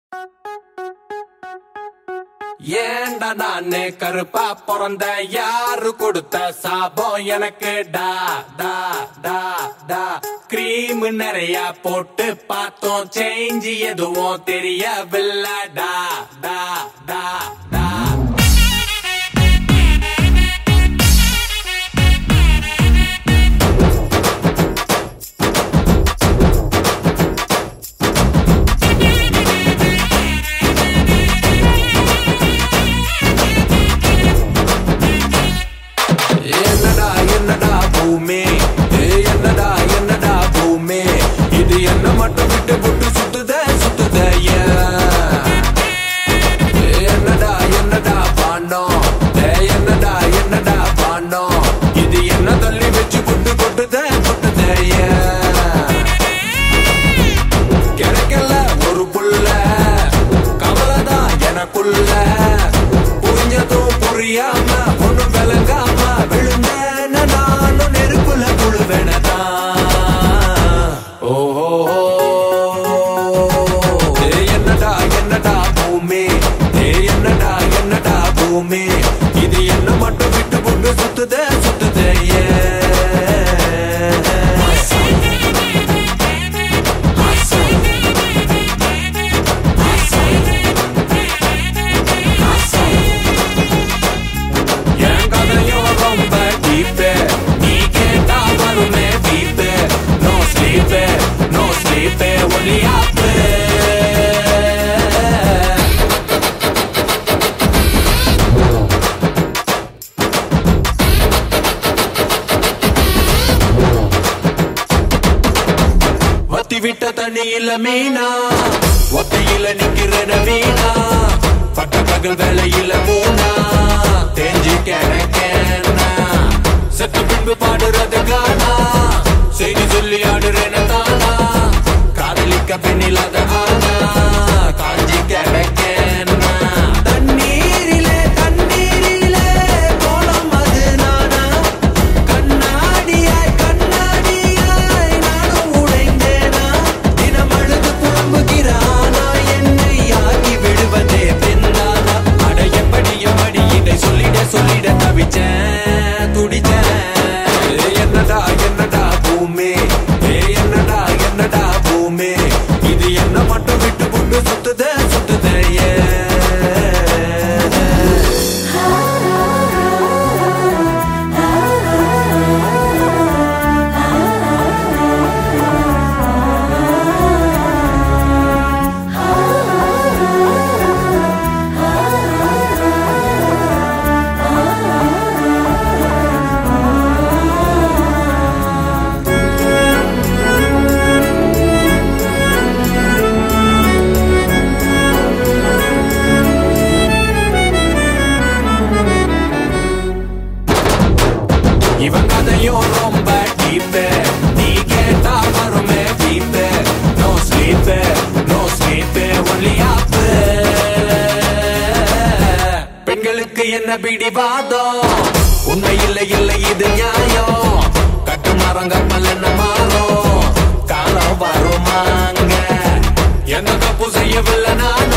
ஏண்டா நானே கருப்பா பிறந்த யாரு கொடுத்த சாபம் எனக்கு டா டா டா டா கிரீம் நிறைய போட்டு பார்த்தோம் சேஞ்ச் எதுவும் தெரியவில்லை டா டா டா டா என்னடா என்னடா பூமி ஏ என்னடா என்னடா பூமி இது என்ன மட்டும் விட்டு விட்டு சுத்துத சுத்துத என்னடா என்னடா பாண்டோம் ஏ என்னடா என்னடா பாண்டோம் இது என்ன தள்ளி வச்சு கொட்டு கொட்டுத கொட்டுத கிடைக்கல ஒரு புள்ள கவலைதான் எனக்குள்ள புரிஞ்சதும் புரியாம ஒண்ணும் விளங்காம விழுந்தேன நானும் நெருப்புல புழுவேனதான் ஓஹோ ஏ என்னடா என்னடா பூமி ஏ என்னடா என்னடா பூமி இது என்ன மட்டும் விட்டு புட்டு சுத்துதே சுத்துதே ஏ என் கதையும் ரொம்ப deep. நீ கேட்டா வருமே beep. No sleep, no sleep, only up. வத்தி விட்ட தண்ணியில மீனா ஒத்தையில நிக்கிற வீணா பட்ட பகல் வேலையில மூணா தேஞ்சி கிடக்கேனா செத்த பின்பு பாடுறது காணா செய்தி சொல்லி ஆடுறேன தானா காதலிக்க பெண்ணில்லாத ஆனா காஞ்சி கிடக்கேனா தண்ணீரிலே தண்ணீரிலே கோலம் அது நானா கண்ணாடியாய் கண்ணாடியாய் நானும் உடைந்தேனா தினம் அழுது புலம்புகிறானா என்னை ஆக்கி விடுவதே பெண்ணானா அட எப்படி எப்படி இதை சொல்லிட சொல்லிட தவிச்சேன் துடிச்சேன் ஏ என்னடா என்னடா பூமி ஏ என்னடா என்னடா பூமி இது என்ன மட்டும் விட்டு புட்டு சுத்துதே சுத்துதே ஏ இவன் கதையும் ரொம்ப டீப் நீ கேட்டா வருமே deep no sleep no sleep only ஆப் பெண்களுக்கு என்ன பிடிவாதம் உண்மை இல்லை இல்லை இது நியாயம் கட்டு மரம் கப்பல் என்ன மாறும் காலம் வருமாங்க எந்த தப்பு செய்யவில்லை நான்